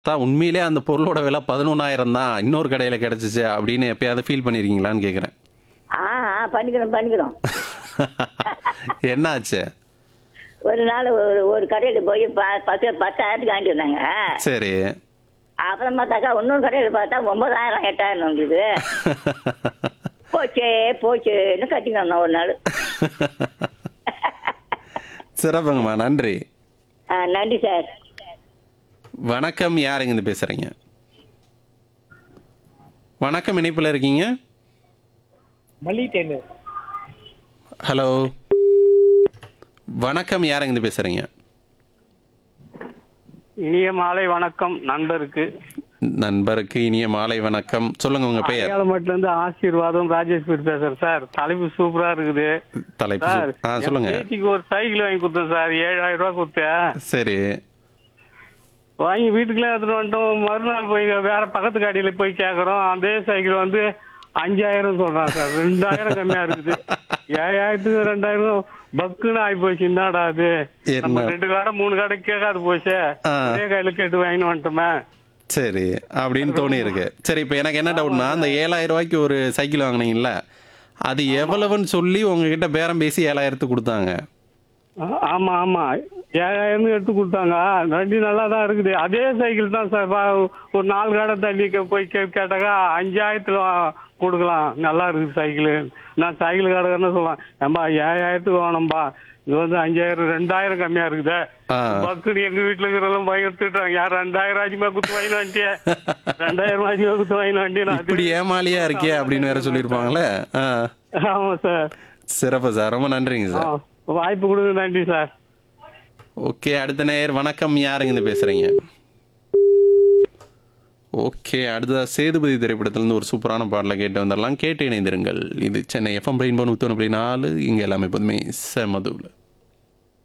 தான் உண்மையிலே அந்த பொருளோட விலை பதினொன்றாயிரம் தான் இன்னொரு கடையில் கிடச்சிச்சு அப்படின்னு எப்பயாவது ஃபீல் பண்ணியிருக்கீங்களான்னு கேட்குறேன் ஆ ஆ பண்ணிக்கிறோம் பண்ணிக்கிறோம் என்னாச்சு ஒரு நாள் ஒரு ஒரு கடையில் போய் ப பத்து பத்தாயிரத்துக்கு வாங்கிட்டு வந்தாங்க சரி அப்புறம் பார்த்தாக்கா இன்னொரு கடையில் பார்த்தா ஒன்பதாயிரம் எட்டாயிரம் வந்தது போச்சே போச்சேன்னு கட்டிங்க வந்தோம் ஒரு நாள் சிறப்புங்கம்மா நன்றி ஆ நன்றி சார் வணக்கம் யார் இருந்து பேசுகிறீங்க வணக்கம் இணைப்பில் இருக்கீங்க மல்லி தேனு ஹலோ வணக்கம் யார் இருந்து பேசுகிறீங்க இனிய மாலை வணக்கம் நண்பருக்கு நண்பருக்கு இனிய மாலை வணக்கம் சொல்லுங்க உங்க பெயர் அடையாளமட்டில இருந்து ஆசீர்வாதம் ராஜேஷ் பேர் பேசுறேன் சார் தலைப்பு சூப்பரா இருக்குது தலைப்பு சார் ஆ என் சொல்லுங்க பேத்திக்கு ஒரு சைக்கிள் வாங்கி கொடுத்தேன் சார் ஏழாயிரம் ரூபாய் கொடுத்தேன் சரி வாங்கி வீட்டுக்குள்ளே எடுத்துட்டு வந்துட்டோம் மறுநாள் போய் வேற பக்கத்து கடையில போய் கேக்குறோம் அதே சைக்கிள் வந்து அஞ்சாயிரம் சொல்றான் சார் ரெண்டாயிரம் கம்மியா இருக்குது ஏழாயிரத்துக்கு ரெண்டாயிரம் பக்குன்னு ஆகி போச்சு என்னடா அது என்ன? நம்ம ரெண்டு கடை மூணு கடை கேட்காது போச்சே ஆ. அதே கையில கேட்டு வாங்கிட்டு வந்துட்டோமே சரி அப்படின்னு தோணி இருக்கு சரி இப்போ எனக்கு என்ன டவுட்னா அந்த ஏழாயிரம் ரூபாய்க்கு ஒரு சைக்கிள் வாங்குனீங்கல்ல அது எவ்வளவுன்னு சொல்லி உங்ககிட்ட பேரம் பேசி ஏழாயிரத்துக்கு கொடுத்தாங்க ஆ- ஆமா ஆமா ஏழாயிரம் எடுத்து கொடுத்தாங்க வண்டி நல்லா தான் இருக்குது அதே சைக்கிள் தான் சார் வா- ஒரு நாலு கடை தள்ளி கே- போய் கே கேட்டாக்கா அஞ்சாயிரத்துல வா- கொடுக்கலாம் நல்லா இருக்குது சைக்கிள் நான் சைக்கிள் கடைக்காரன்னு சொல்லுவேன் ஏம்பா ஏழாயிரத்துக்கு வேணும்பா இது வந்து அஞ்சாயிரம் ரெண்டாயிரம் கம்மியா இருக்குதே ஆ. பக்குனு எங்க வீட்டுல இருக்கிறதெல்லாம் பயம் எடுத்துட்டாங்க யார் ரெண்டாயிரம் ஆச்சுமா குத்து வாங்கி வந்துட்டியே ரெண்டாயிரம் ஆச்சுமா குத்து வாங்கி வந்துட்டே நான் இப்படி ஏமாலியா இருக்கே அப்படின்னு வேற சொல்லியிருப்பாங்களே ஆ ஆமா சார் சிறப்பு சார் ரொம்ப நன்றிங்க ஆ, சார் வாய்ப்பு கொடுங்க நன்றி சார் ஓகே அடுத்த நேயர் வணக்கம் யாருங்க இருந்து பேசுறீங்க ஓகே அடுத்த சேதுபதி திரைப்படத்திலிருந்து ஒரு சூப்பரான பாடலை கேட்டு வந்துடலாம் கேட்டு இணைந்திருங்கள் இது சென்னை எஃப்எம் ரெயின்போ நூற்றி ஒன்று நாலு இங்கே எல்லாமே எப்போதுமே செமதுவில்